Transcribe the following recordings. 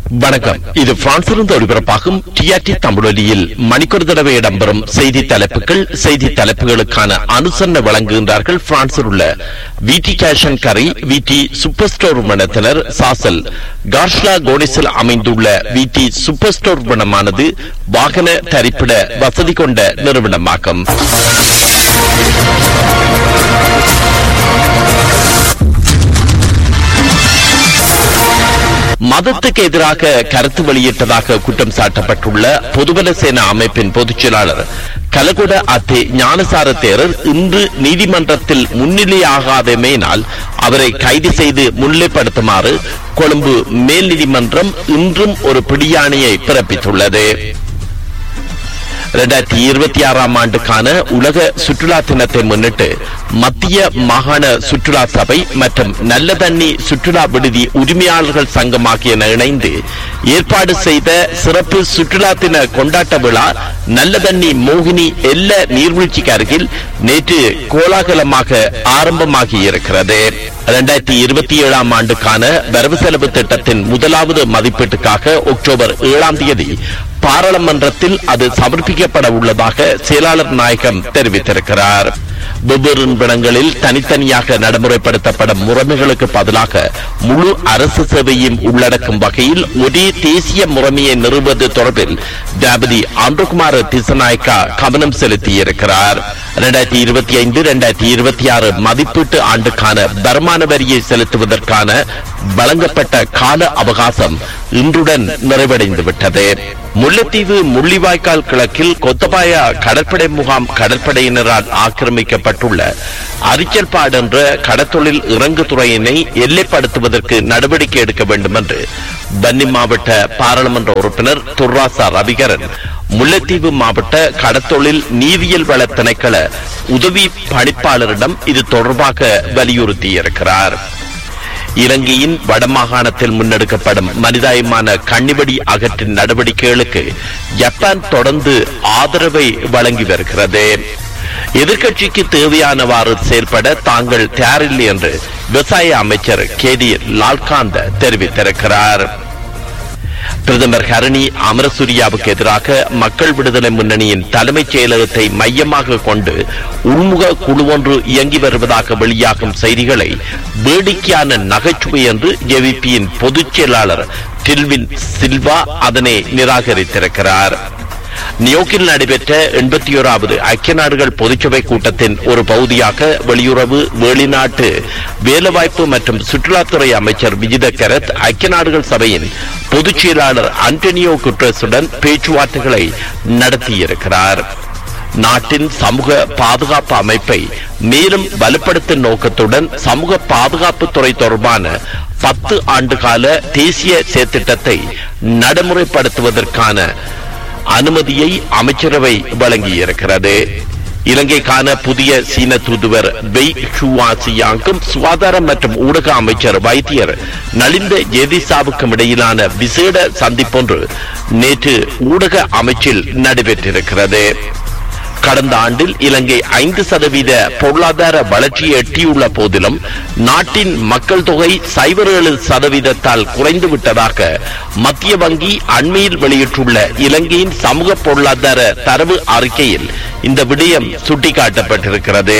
வணக்கம் இது பிரான்சிலிருந்து ஒளிபரப்பாகும் டிஆர்டி தமிழொலியில் மணிக்கொரு தடவை இடம்பெறும் செய்தி தலைப்புகள் செய்தி தலைப்புகளுக்கான அனுசரணை வழங்குகின்றார்கள் பிரான்சில் உள்ள விடி கேஷன் கரை விடி சூப்பர் ஸ்டோர் நிறுவனத்தினர் சாசல் கார்ஷ்லா கோனிஸில் அமைந்துள்ள விடி சூப்பர் ஸ்டோர் நிறுவனமானது வாகன தரிப்பிட வசதி கொண்ட நிறுவனமாகும் மதத்துக்கு எதிராக கருத்து வெளியிட்டதாக குற்றம் சாட்டப்பட்டுள்ள பொதுபல சேனா அமைப்பின் பொதுச் செயலாளர் கலகுட அத்தே ஞானசார தேரர் இன்று நீதிமன்றத்தில் முன்னிலையாகாதமையினால் அவரை கைது செய்து முன்னிலைப்படுத்துமாறு கொழும்பு மேல் நீதிமன்றம் இன்றும் ஒரு பிடியாணையை பிறப்பித்துள்ளது இரண்டாயிரத்தி இருபத்தி ஆறாம் ஆண்டுக்கான உலக சுற்றுலா தினத்தை முன்னிட்டு மத்திய மாகாண சுற்றுலா சபை மற்றும் நல்ல தண்ணி சுற்றுலா விடுதி உரிமையாளர்கள் சங்கம் ஆகியன இணைந்து ஏற்பாடு செய்த சிறப்பு சுற்றுலா தின கொண்டாட்ட விழா நல்ல தண்ணி மோகினி எல்ல நீர்வீழ்ச்சிக்கு அருகில் நேற்று கோலாகலமாக ஆரம்பமாகி இருக்கிறது இரண்டாயிரத்தி இருபத்தி ஏழாம் ஆண்டுக்கான வரவு செலவு திட்டத்தின் முதலாவது மதிப்பீட்டுக்காக அக்டோபர் ஏழாம் தேதி பாராளுமன்றத்தில் அது சமர்ப்பிக்கப்பட உள்ளதாக செயலாளர் நாயகம் தெரிவித்திருக்கிறார் வெவ்வேறு நிறுவனங்களில் தனித்தனியாக நடைமுறைப்படுத்தப்படும் முறைமைகளுக்கு பதிலாக முழு அரசு சேவையும் உள்ளடக்கும் வகையில் ஒரே தேசிய முறைமையை நிறுவுவது தொடர்பில் ஜனாபதி ஆண்டுகுமார் திசநாயக்கா கவனம் செலுத்தியிருக்கிறார் இரண்டாயிரத்தி இருபத்தி ஐந்து இரண்டாயிரத்தி இருபத்தி ஆறு மதிப்பீட்டு ஆண்டுக்கான வருமான வரியை செலுத்துவதற்கான வழங்கப்பட்ட கால அவகாசம் இன்றுடன் நிறைவடைந்து விட்டது முல்லைத்தீவு முள்ளிவாய்க்கால் கிழக்கில் கொத்தபாயா கடற்படை முகாம் கடற்படையினரால் ஆக்கிரமிக்கப்பட்டுள்ள அரிச்சல்பாடு என்ற கடத்தொழில் இறங்கு துறையினை எல்லைப்படுத்துவதற்கு நடவடிக்கை எடுக்க வேண்டும் என்று பன்னி மாவட்ட பாராளுமன்ற உறுப்பினர் துர்ராசா ரவிகரன் முல்லைத்தீவு மாவட்ட கடத்தொழில் நீரியல் வள திணைக்கள உதவி பணிப்பாளரிடம் இது தொடர்பாக வலியுறுத்தியிருக்கிறார் இலங்கையின் வடமாகாணத்தில் முன்னெடுக்கப்படும் மனிதாயமான கண்ணிவடி அகற்றின் நடவடிக்கைகளுக்கு ஜப்பான் தொடர்ந்து ஆதரவை வழங்கி வருகிறது எதிர்க்கட்சிக்கு தேவையானவாறு செயல்பட தாங்கள் தயாரில்லை என்று விவசாய அமைச்சர் கே டி லால்காந்த் தெரிவித்திருக்கிறார் பிரதமர் ஹரணி அமரசூரியாவுக்கு எதிராக மக்கள் விடுதலை முன்னணியின் தலைமைச் செயலகத்தை மையமாக கொண்டு உள்முக குழு ஒன்று இயங்கி வருவதாக வெளியாகும் செய்திகளை வேடிக்கையான நகைச்சுவை என்று ஜேவிபியின் பொதுச் செயலாளர் டில்வின் சில்வா அதனை நிராகரித்திருக்கிறார் நியோக்கில் நடைபெற்ற எண்பத்தி ஓராவது ஐக்கிய நாடுகள் பொதுச்சபை கூட்டத்தின் ஒரு பகுதியாக வெளியுறவு வெளிநாட்டு வேலைவாய்ப்பு மற்றும் சுற்றுலாத்துறை அமைச்சர் விஜித கரத் ஐக்கிய நாடுகள் சபையின் பொதுச் செயலாளர் அண்டனியோ குட்ரஸுடன் பேச்சுவார்த்தைகளை நடத்தியிருக்கிறார் நாட்டின் சமூக பாதுகாப்பு அமைப்பை மேலும் வலுப்படுத்தும் நோக்கத்துடன் சமூக பாதுகாப்பு துறை தொடர்பான பத்து ஆண்டுகால தேசிய செயற்திட்டத்தை நடைமுறைப்படுத்துவதற்கான அனுமதியை அமைச்சரவை வழங்கியிருக்கிறது இலங்கைக்கான புதிய சீன தூதுவர் வெய் ஷுவாசியாங்கும் சுகாதாரம் மற்றும் ஊடக அமைச்சர் வைத்தியர் நலிந்த ஜெதிசாவுக்கும் இடையிலான விசேட சந்திப்பொன்று நேற்று ஊடக அமைச்சில் நடைபெற்றிருக்கிறது கடந்த ஆண்டில் இலங்கை ஐந்து சதவீத பொருளாதார வளர்ச்சியை எட்டியுள்ள போதிலும் நாட்டின் மக்கள் தொகை சைபர் ஏழு சதவீதத்தால் குறைந்து விட்டதாக மத்திய வங்கி அண்மையில் வெளியிட்டுள்ள இலங்கையின் சமூக பொருளாதார தரவு அறிக்கையில் இந்த விடயம் சுட்டிக்காட்டப்பட்டிருக்கிறது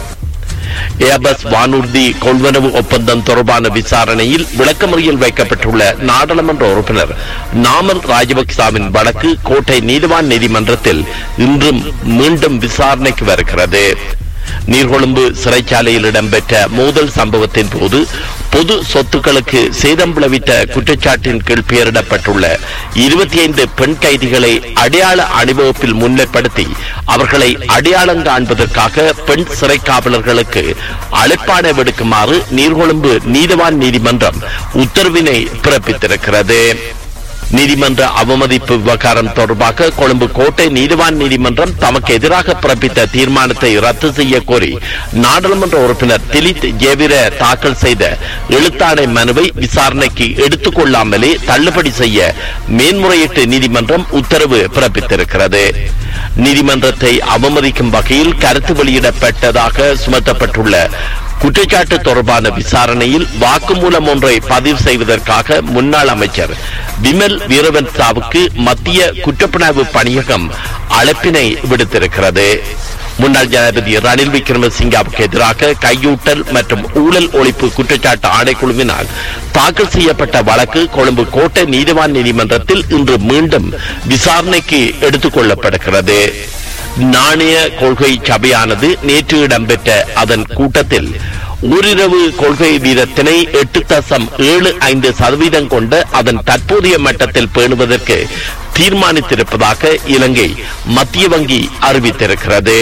ஏபஸ் வானூர்தி கொள்வனவு ஒப்பந்தம் தொடர்பான விசாரணையில் விளக்கமறியல் வைக்கப்பட்டுள்ள நாடாளுமன்ற உறுப்பினர் நாமல் ராஜபக்சாவின் வழக்கு கோட்டை நீதிவான் நீதிமன்றத்தில் இன்றும் மீண்டும் விசாரணைக்கு வருகிறது நீர்கொழும்பு சிறைச்சாலையில் இடம்பெற்ற மோதல் சம்பவத்தின் போது பொது சொத்துக்களுக்கு சேதம் விளைவித்த குற்றச்சாட்டின் கீழ் பெயரிடப்பட்டுள்ள இருபத்தி ஐந்து பெண் கைதிகளை அடையாள அணிவகுப்பில் முன்னிலைப்படுத்தி அவர்களை அடையாளம் காண்பதற்காக பெண் சிறை காவலர்களுக்கு அழைப்பாணை விடுக்குமாறு நீர்கொழும்பு நீதிவான் நீதிமன்றம் உத்தரவினை பிறப்பித்திருக்கிறது நீதிமன்ற அவமதிப்பு விவகாரம் தொடர்பாக கொழும்பு கோட்டை நீதிவான் நீதிமன்றம் தமக்கு எதிராக பிறப்பித்த தீர்மானத்தை ரத்து செய்ய கோரி நாடாளுமன்ற உறுப்பினர் திலித் ஜேவிர தாக்கல் செய்த எழுத்தாணை மனுவை விசாரணைக்கு எடுத்துக் கொள்ளாமலே தள்ளுபடி செய்ய மேன்முறையீட்டு நீதிமன்றம் உத்தரவு பிறப்பித்திருக்கிறது நீதிமன்றத்தை அவமதிக்கும் வகையில் கருத்து வெளியிடப்பட்டதாக சுமத்தப்பட்டுள்ள குற்றச்சாட்டு தொடர்பான விசாரணையில் வாக்குமூலம் ஒன்றை பதிவு செய்வதற்காக முன்னாள் அமைச்சர் விமல் வீரவன்சாவுக்கு மத்திய குற்றப்புலனாய்வு பணியகம் அழைப்பினை விடுத்திருக்கிறது முன்னாள் ஜனாதிபதி ரணில் விக்ரமசிங்காவுக்கு எதிராக கையூட்டல் மற்றும் ஊழல் ஒழிப்பு குற்றச்சாட்டு ஆணைக்குழுவினால் தாக்கல் செய்யப்பட்ட வழக்கு கொழும்பு கோட்டை நீதிவான் நீதிமன்றத்தில் இன்று மீண்டும் விசாரணைக்கு எடுத்துக் கொள்ளப்படுகிறது நாணய கொள்கை சபையானது நேற்று இடம்பெற்ற அதன் கூட்டத்தில் ஓரிரவு கொள்கை வீதத்தினை எட்டு தசம் ஏழு ஐந்து சதவீதம் கொண்ட அதன் தற்போதைய மட்டத்தில் பேணுவதற்கு தீர்மானித்திருப்பதாக இலங்கை மத்திய வங்கி அறிவித்திருக்கிறது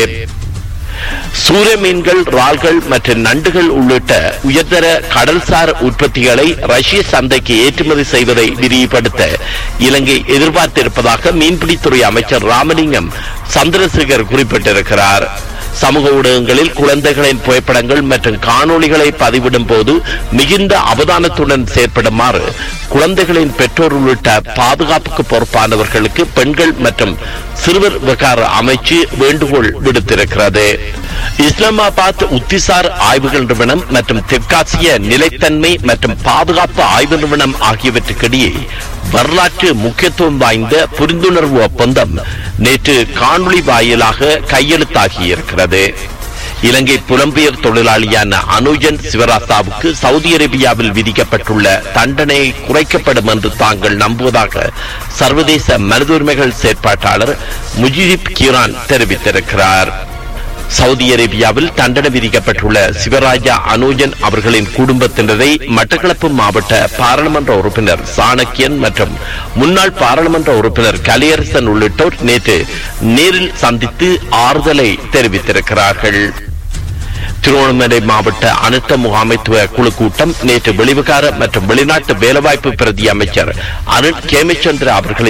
சூரிய மீன்கள் இறால்கள் மற்றும் நண்டுகள் உள்ளிட்ட உயர்தர கடல்சார் உற்பத்திகளை ரஷ்ய சந்தைக்கு ஏற்றுமதி செய்வதை விரிவுபடுத்த இலங்கை எதிர்பார்த்திருப்பதாக மீன்பிடித்துறை அமைச்சர் ராமலிங்கம் சந்திரசேகர் குறிப்பிட்டிருக்கிறார் சமூக ஊடகங்களில் குழந்தைகளின் புகைப்படங்கள் மற்றும் காணொளிகளை பதிவிடும் போது மிகுந்த அவதானத்துடன் செயற்படுமாறு குழந்தைகளின் பெற்றோர் உள்ளிட்ட பாதுகாப்புக்கு பொறுப்பானவர்களுக்கு பெண்கள் மற்றும் சிறுவர் விவகார அமைச்சு வேண்டுகோள் விடுத்திருக்கிறது இஸ்லாமாபாத் உத்திசார் ஆய்வுகள் நிறுவனம் மற்றும் தெற்காசிய நிலைத்தன்மை மற்றும் பாதுகாப்பு ஆய்வு நிறுவனம் ஆகியவற்றுக்கிடையே வரலாற்று முக்கியத்துவம் வாய்ந்த புரிந்துணர்வு ஒப்பந்தம் நேற்று காணொளி வாயிலாக கையெழுத்தாகி இருக்கிறது இலங்கை புலம்பெயர் தொழிலாளியான அனுஜன் சிவராசாவுக்கு சவுதி அரேபியாவில் விதிக்கப்பட்டுள்ள தண்டனை குறைக்கப்படும் என்று தாங்கள் நம்புவதாக சர்வதேச மனித உரிமைகள் செயற்பாட்டாளர் முஜிப் கீரான் தெரிவித்திருக்கிறார் சவுதி அரேபியாவில் தண்டனை விதிக்கப்பட்டுள்ள சிவராஜா அனூஜன் அவர்களின் குடும்பத்தினரை மட்டக்களப்பு மாவட்ட பாராளுமன்ற உறுப்பினர் சாணக்கியன் மற்றும் முன்னாள் பாராளுமன்ற உறுப்பினர் கலியரசன் உள்ளிட்டோர் நேற்று நேரில் சந்தித்து ஆறுதலை தெரிவித்திருக்கிறார்கள் திருவண்ணாமலை மாவட்ட அனர்த்த முகாமைத்துவ குழு கூட்டம் நேற்று வெளிவிகார மற்றும் வெளிநாட்டு வேலைவாய்ப்பு பிரதி அமைச்சர் அருண் கேமச்சந்திர அவர்களின்